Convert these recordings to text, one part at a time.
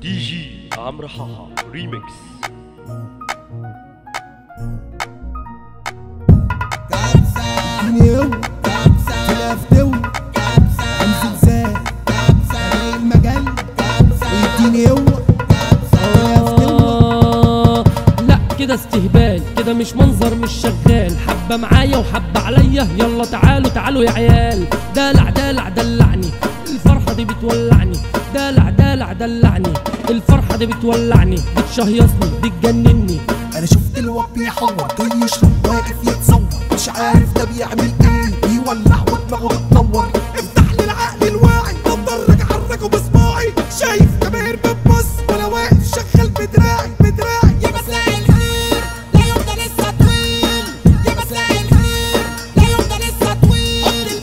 دي جي عمرو حاحا ريميكس نيو تلافتو امسك زاد الاقي المجال يديني هو آه، لا كده استهبال كده مش منظر مش شغال حبة معايا وحبة عليا يلا تعالوا تعالوا يا عيال دلع دلع دلعني الفرحة دي بتولعني دلع دلع دلعني الفرحة دي بتولعني بتشهيصني بتجنني انا شفت الواد بيحور جاي يشرب واقف يتصور مش عارف ده بيعمل ايه بيولع ودماغه بتنور افتح لي العقل الواعي بتفرج حركه بصباعي شايف كباير بتبص وانا واقف شغال بدراعي بدراعي يا مساء الخير لا يوم ده لسه طويل يا مساء الخير لا يوم ده لسه طويل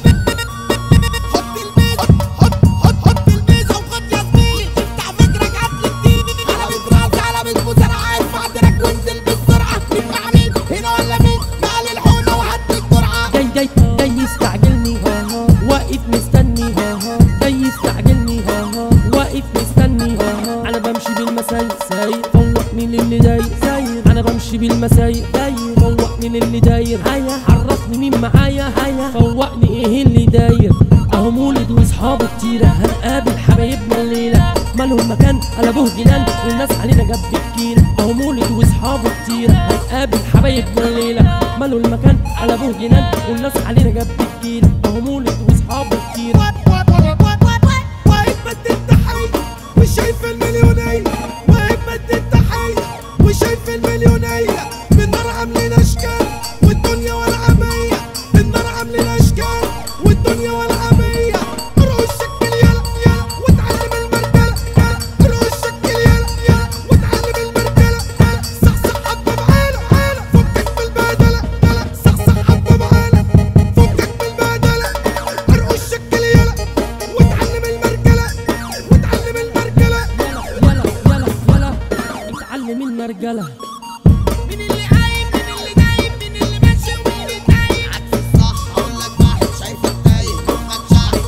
حط البيت حط حط حط البيزا وخد يا زميلي افتح فكرك قبل جديد على بيت راسي على بيت موسى انا عارف عندك وانزل بالسرعه مع مين هنا ولا مين مع الحونه وهد الجرعه جاي جاي جاي يستعجلني واقف مستني جاي يستعجلني واقف مستني انا بمشي بالمساي سايق فوقني للي داير سايق انا بمشي بالمساي داير فوقني للي داير هيا عرفني مين معايا هيا فوقني ايه اللي داير اهو مولد واصحابه كتيرة هنقابل حبايبنا الليلة مالهم مكان قلبوه جنان والناس علينا جاب كتير اهو مولد واصحابه كتيرة هنقابل حبايبنا الليلة ماله المكان قلبوه جنان والناس علينا جاب كتير اهو مولد واصحابه كتير واقف بدي التحية وشايف المليونية واقف بدي التحية وشايف المليونية بالنار عاملين أشكال والدنيا والعمية بالنار عاملين أشكال والدنيا والعمية روح الشكل يلا يلا وتعلم المرجلة يلا روح الشكل يلا يلا وتعلم المرجلة يلا صحصح حبة بعالة عالة فكك من البهدلة يلا صحصح حبة بعالة فكك من البهدلة روح الشكل يلا وتعلم المرجلة وتعلم المرجلة يلا يلا يلا اتعلم المرجلة مين اللي قايم مين اللي نايم مين اللي ماشي ومين اللي تايه عكس الصح اقول لك واحد شايفك تايه دماغك شعر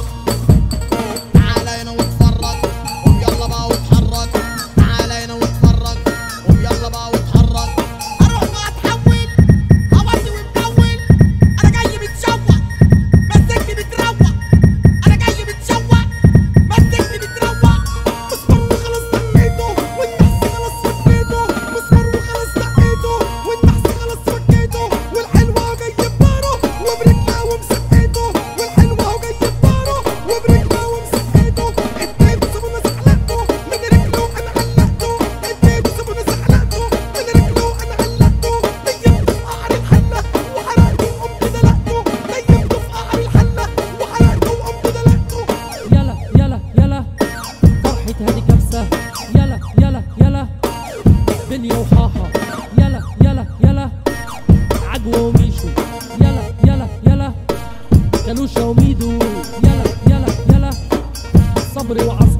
تعالى هنا واتفرج قوم يلا بقى واتحرك تعالى هنا واتفرج قوم يلا بقى واتحرك اروح بقى اتحول هوصي ومدول انا جاي متشوق مسكني بتروق انا جاي متشوق مسكني بتروق مسمار وخلاص دقيته والنحس خلاص فكيته مسمار وخلاص دقيته والنحس خلاص فكيته والحلوة اهو جاي بباره وبرجلها ومسقيته والحلوة اهو جاي بباره وبرجلها ومسقيته اديته سابونة زحلقته من رجله انا علقته اديته سابونة زحلقته من رجله انا علقته نيمته في قعر الحلة وحرقته وقمت دلقته نيمته في قعر الحلة وحرقته وقمت دلقته يلا يلا يلا فرحة هادي كبسة يلا يلا يلا بليا وحاحة يلا يلا يلا عجوة وميشو يلا يلا يلا كانوشا وميدو يلا يلا يلا صبري وعصر